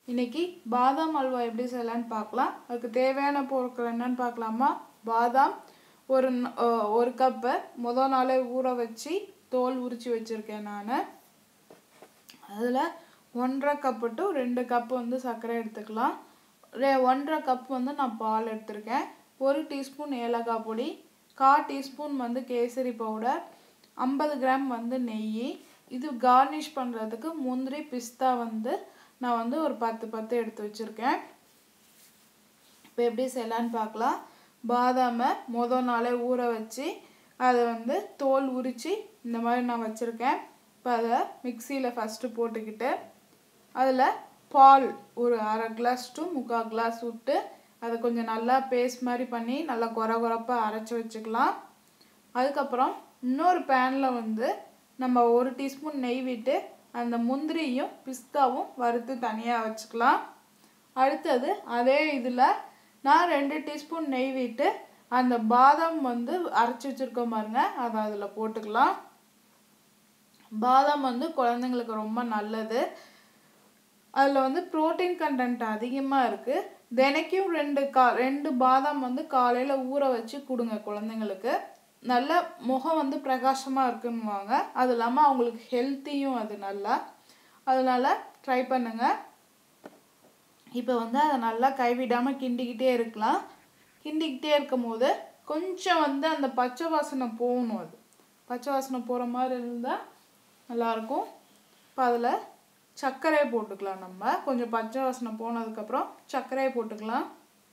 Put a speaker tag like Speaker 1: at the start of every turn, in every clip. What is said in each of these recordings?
Speaker 1: இன்னைக்கு பாதாம் அல்வா எப்படி செய்யலான்னு பார்க்கலாம் அதுக்கு தேவையான பொருட்கள் என்னன்னு பார்க்கலாமா பாதாம் ஒரு ந- அஹ் ஒரு கப்பை முதல் நாளே ஊற வச்சு தோல் உரிச்சு வச்சுருக்கேன் நான் அதில் ஒன்றரை கப்பு டு ரெண்டு கப்பு வந்து சர்க்கரை எடுத்துக்கலாம் ரெ- ஒன்றரை கப் வந்து நான் பால் எடுத்திருக்கேன் ஒரு டீஸ்பூன் ஏலக்காய் பொடி கா டீஸ்பூன் வந்து கேசரி பவுடர் ஐம்பது கிராம் வந்து நெய் இது கார்னிஷ் பண்ணுறதுக்கு முந்திரி பிஸ்தா வந்து நான் வந்து ஒரு பத்து பத்து எடுத்து வச்சுருக்கேன் இப்போ எப்படி செய்யலான்னு பார்க்கலாம் பாதாமை மொதல் நாளே ஊற வச்சு அதை வந்து தோல் உரித்து இந்த மாதிரி நான் வச்சுருக்கேன் இப்போ அதை மிக்சியில் ஃபஸ்ட்டு போட்டுக்கிட்டு அதில் பால் ஒரு அரை கிளாஸ் டு முக்கால் கிளாஸ் விட்டு அதை கொஞ்சம் நல்லா பேஸ்ட் மாதிரி பண்ணி நல்லா கொர கொரப்பாக அரைச்சி வச்சுக்கலாம் அதுக்கப்புறம் இன்னொரு பேனில் வந்து நம்ம ஒரு டீஸ்பூன் நெய் விட்டு அந்த முந்திரியும் பிஸ்தாவும் வறுத்து தனியாக வச்சுக்கலாம் அடுத்தது அதே இதில் நான் ரெண்டு டீஸ்பூன் நெய் விட்டு அந்த பாதாம் வந்து அரைச்சி வச்சுருக்கோம் பாருங்க அதை அதில் போட்டுக்கலாம் பாதாம் வந்து குழந்தைங்களுக்கு ரொம்ப நல்லது அதில் வந்து புரோட்டீன் கண்டென்ட் அதிகமாக இருக்குது தினைக்கும் ரெண்டு கா ரெண்டு பாதாம் வந்து காலையில் ஊற வச்சு கொடுங்க குழந்தைங்களுக்கு நல்ல முகம் வந்து பிரகாசமாக இருக்குன்னுவாங்க அது இல்லாமல் அவங்களுக்கு ஹெல்த்தியும் அது நல்லா அதனால ட்ரை பண்ணுங்க இப்போ வந்து அதை நல்லா கைவிடாமல் கிண்டிக்கிட்டே இருக்கலாம் கிண்டிக்கிட்டே இருக்கும் போது கொஞ்சம் வந்து அந்த பச்சை வாசனை போகணும் அது பச்சை வாசனை போகிற மாதிரி இருந்தால் நல்லாயிருக்கும் இப்போ அதில் சர்க்கரையை போட்டுக்கலாம் நம்ம கொஞ்சம் பச்சை வாசனை போனதுக்கப்புறம் சர்க்கரையை போட்டுக்கலாம்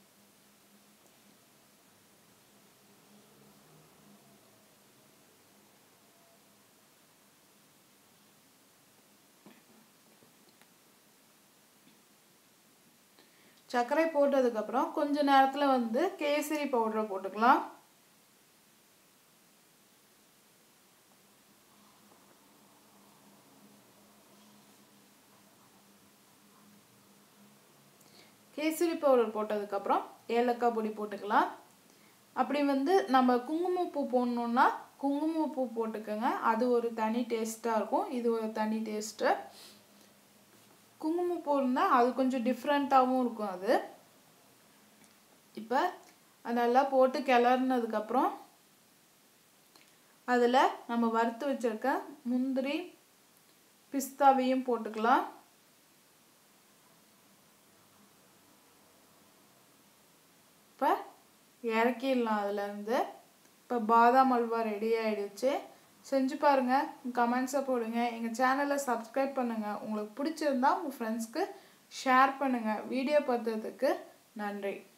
Speaker 1: சர்க்கரை போட்டதுக்கப்புறம் கொஞ்ச நேரத்தில் வந்து கேசரி பவுடரை போட்டுக்கலாம் கேசரி பவுடர் போட்டதுக்கப்புறம் ஏலக்காய் பொடி போட்டுக்கலாம் அப்படி வந்து நம்ம குங்குமப்பூ போடணுன்னா குங்குமப்பூ போட்டுக்கோங்க அது ஒரு தனி டேஸ்ட்டாக இருக்கும் இது ஒரு தனி டேஸ்ட்டு குங்குமப்பூ இருந்தால் அது கொஞ்சம் டிஃப்ரெண்ட்டாகவும் இருக்கும் அது இப்போ அதெல்லாம் போட்டு கிளறினதுக்கப்புறம் அதில் நம்ம வறுத்து வச்சிருக்க முந்திரி பிஸ்தாவையும் போட்டுக்கலாம் இப்போ இறக்கிடலாம் அதுலேருந்து இப்போ பாதாம் அல்வா ரெடி ஆயிடுச்சு செஞ்சு பாருங்கள் கமெண்ட்ஸை போடுங்க எங்கள் சேனலை சப்ஸ்கிரைப் பண்ணுங்கள் உங்களுக்கு பிடிச்சிருந்தா உங்கள் ஃப்ரெண்ட்ஸ்க்கு ஷேர் பண்ணுங்கள் வீடியோ பார்த்ததுக்கு நன்றி